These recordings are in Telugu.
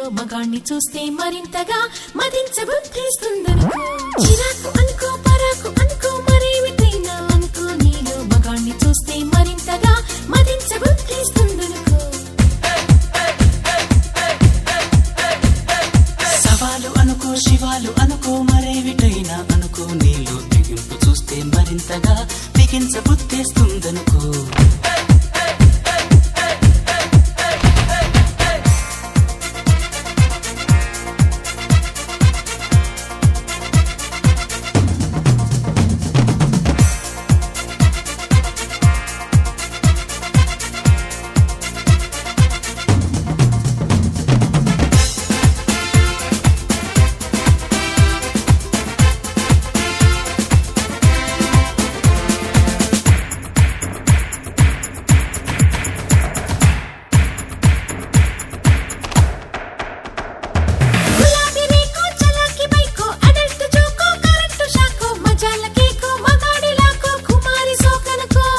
మగాణ్ణి చూస్తే మరింతగా మదించబుద్ధిస్తుందనుకో చిరాకు అనుకో పరాకు అనుకో మరేమిటైనా అనుకో నీలో మగాణ్ణి చూస్తే మరింతగా మదించబుద్ధిస్తుందనుకో సవాలు అనుకో శివాలు అనుకో మరేవిటైనా అనుకో నీలో తెగింపు చూస్తే మరింతగా బిగించబుద్ధేస్తుందనుకో గులాబీ రేకో చలాకి బైకో అడల్ట్ జోకో కరెంట్ షాకో మజాల కేకో మగాడి లాకో కుమారి సోకనుకో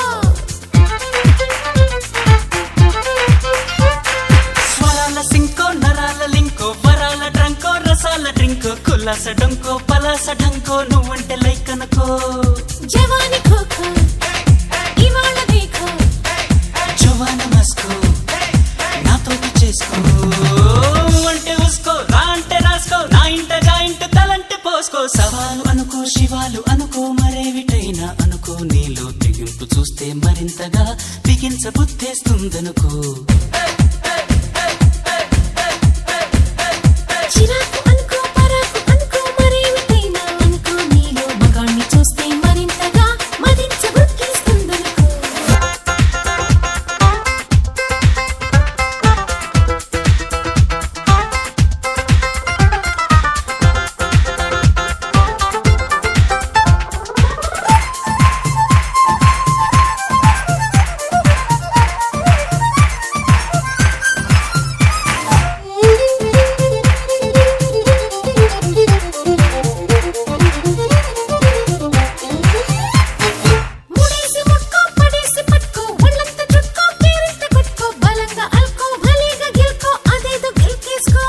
స్వరాల సింకో నరాల లింకో వరాల డ్రంకో రసాల డ్రింకో కులాస డొంకో పలాస ఢంకో నువ్వంటే లైక్ అనుకో జవాని ఖోఖో ఇవాళ దేఖో జవాన మస్కో నాతోటి చేసుకో అంటే ఉసుకో రా అంటే రాసుకో నా ఇంట జాయింట్ తలంటే పోసుకో సవాలు అనుకో శివాలు అనుకో మరేవిటైనా అనుకో నీలో తెగింపు చూస్తే మరింతగా బిగించబుద్ధేస్తుందనుకో చిరాకు అనుకో పరాకు అనుకో మరేమిటైనా అనుకో నీలో మగాణ్ణి చూస్తే మరింతగా మదించబుద్ధిస్తుందనుకో ముడేసి ముట్టుకో పడేసి పట్టుకో ఒళ్ళంతా చుట్టుకో కేరింత కొట్టుకో బలంగా అల్కో భలేగా గెలుకో అదేదో గెలికేసుకో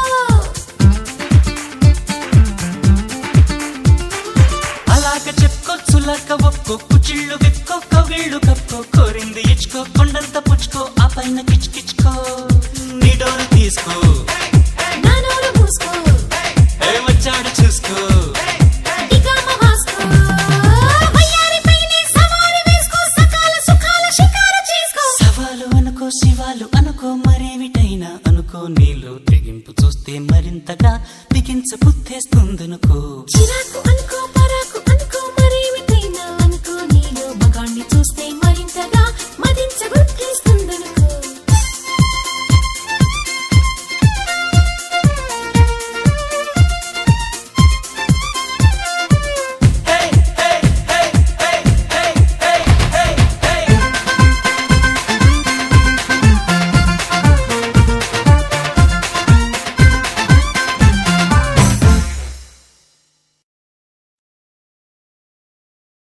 అలాగ చెప్పుకో చులక ఒక్కో కుచిళ్ళు విప్పుకో కవిళ్ళు కప్పుకో కోరింది ఇచ్చుకో కొండంత పుచ్చుకో ఆ పైన కిచ్కిచ్చుకో నిడోరు తీసుకో నా నోరు మూసుకో ఏమొచ్చాడు చూసుకో ఇకామ వాసుకో వయ్యారి పైనే సవారి వేసుకో సకాల సుఖాల షికారు చేసుకో సవాలు అనుకో శివాలు అనుకో మరేమిటైనా అనుకో నీలో తెగింపు చూస్తే మరింతగా బిగించ బుద్ధేస్తుందనుకో చిరాకు అనుకో